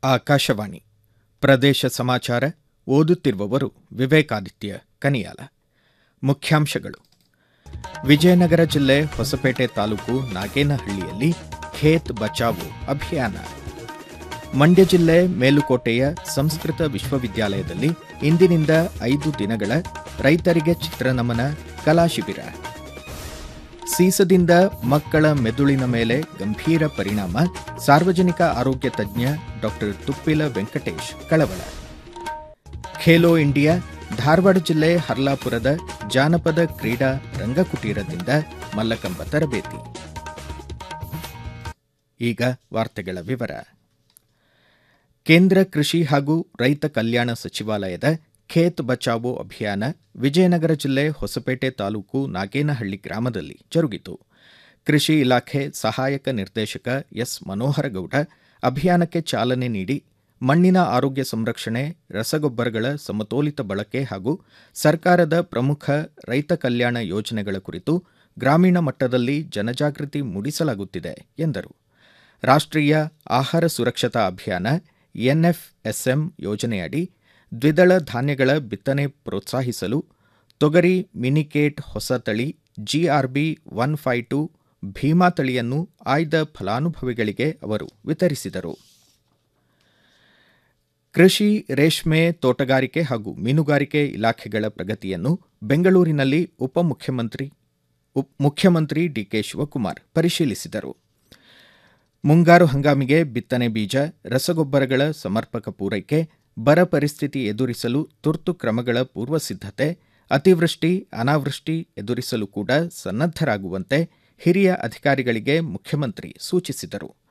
ಆಕಾಶವಾಣಿ ಪ್ರದೇಶ ಸಮಾಚಾರ ಓದುತ್ತಿರುವವರು ವಿವೇಕಾದಿತ್ಯ ಕನಿಯಾಲ ಮುಖ್ಯಾಂಶಗಳು ವಿಜಯನಗರ ಜಿಲ್ಲೆ ಹೊಸಪೇಟೆ ತಾಲೂಕು ನಾಗೇನಹಳ್ಳಿಯಲ್ಲಿ ಖೇತ್ ಬಚಾವೋ ಅಭಿಯಾನ ಮಂಡ್ಯ ಜಿಲ್ಲೆ ಮೇಲುಕೋಟೆಯ ಸಂಸ್ಕೃತ ವಿಶ್ವವಿದ್ಯಾಲಯದಲ್ಲಿ ಇಂದಿನಿಂದ ಐದು ದಿನಗಳ ರೈತರಿಗೆ ಚಿತ್ರನಮನ ಕಲಾ ಶಿಬಿರ ಸೀಸದಿಂದ ಮಕ್ಕಳ ಮೆದುಳಿನ ಮೇಲೆ ಗಂಭೀರ ಪರಿಣಾಮ ಸಾರ್ವಜನಿಕ ಆರೋಗ್ಯ ತಜ್ಞ ಡಾಕ್ಟರ್ ತುಪ್ಪಿಲ ವೆಂಕಟೇಶ್ ಕಳವಳ ಖೇಲೋ ಇಂಡಿಯಾ ಧಾರವಾಡ ಜಿಲ್ಲೆ ಹರ್ಲಾಪುರದ ಜಾನಪದ ಕ್ರೀಡಾ ರಂಗಕುಟೀರದಿಂದ ಮಲ್ಲಕಂಬ ತರಬೇತಿ ಈಗ ವಾರ್ತೆಗಳ ವಿವರ ಕೇಂದ್ರ ಕೃಷಿ ಹಾಗೂ ರೈತ ಕಲ್ಯಾಣ ಸಚಿವಾಲಯದ ಖೇತ್ ಬಚಾವೋ ಅಭಿಯಾನ ವಿಜಯನಗರ ಜಿಲ್ಲೆ ಹೊಸಪೇಟೆ ತಾಲೂಕು ನಾಗೇನಹಳ್ಳಿ ಗ್ರಾಮದಲ್ಲಿ ಜರುಗಿತು ಕೃಷಿ ಇಲಾಖೆ ಸಹಾಯಕ ನಿರ್ದೇಶಕ ಎಸ್ ಮನೋಹರಗೌಡ ಅಭಿಯಾನಕ್ಕೆ ಚಾಲನೆ ನೀಡಿ ಮಣ್ಣಿನ ಆರೋಗ್ಯ ಸಂರಕ್ಷಣೆ ರಸಗೊಬ್ಬರಗಳ ಸಮತೋಲಿತ ಬಳಕೆ ಹಾಗೂ ಸರ್ಕಾರದ ಪ್ರಮುಖ ರೈತ ಕಲ್ಯಾಣ ಯೋಜನೆಗಳ ಕುರಿತು ಗ್ರಾಮೀಣ ಮಟ್ಟದಲ್ಲಿ ಜನಜಾಗೃತಿ ಮೂಡಿಸಲಾಗುತ್ತಿದೆ ಎಂದರು ರಾಷ್ಟ್ರೀಯ ಆಹಾರ ಸುರಕ್ಷತಾ ಅಭಿಯಾನ ಎನ್ಎಫ್ಎಸ್ಎಂ ಯೋಜನೆಯಡಿ ದ್ವಿದಳ ಧಾನ್ಯಗಳ ಬಿತ್ತನೆ ಪ್ರೋತ್ಸಾಹಿಸಲು ತೊಗರಿ ಮಿನಿಕೇಟ್ ಹೊಸ ತಳಿ GRB one five two Bhima ತಳಿಯನ್ನು ಆಯ್ದ ಫಲಾನುಭವಿಗಳಿಗೆ ಅವರು ವಿತರಿಸಿದರು ಕೃಷಿ ರೇಷ್ಮೆ ತೋಟಗಾರಿಕೆ ಹಾಗೂ ಮೀನುಗಾರಿಕೆ ಇಲಾಖೆಗಳ ಪ್ರಗತಿಯನ್ನು ಬೆಂಗಳೂರಿನಲ್ಲಿ ಉಪಮುಖ್ಯಮಂತ್ರಿ ಮುಖ್ಯಮಂತ್ರಿ ಡಿಕೆ ಶಿವಕುಮಾರ್ ಪರಿಶೀಲಿಸಿದರು ಮುಂಗಾರು ಹಂಗಾಮಿಗೆ ಬಿತ್ತನೆ ಬೀಜ ರಸಗೊಬ್ಬರಗಳ ಸಮರ್ಪಕ ಪೂರೈಕೆ ಬರ ಪರಿಸ್ಥಿತಿ ಎದುರಿಸಲು ತುರ್ತು ಕ್ರಮಗಳ ಪೂರ್ವ ಸಿದ್ಧತೆ ಅತಿವೃಷ್ಟಿ ಅನಾವೃಷ್ಟಿ ಎದುರಿಸಲು ಕೂಡ ಸನ್ನದ್ದರಾಗುವಂತೆ ಹಿರಿಯ ಅಧಿಕಾರಿಗಳಿಗೆ ಮುಖ್ಯಮಂತ್ರಿ ಸೂಚಿಸಿದರು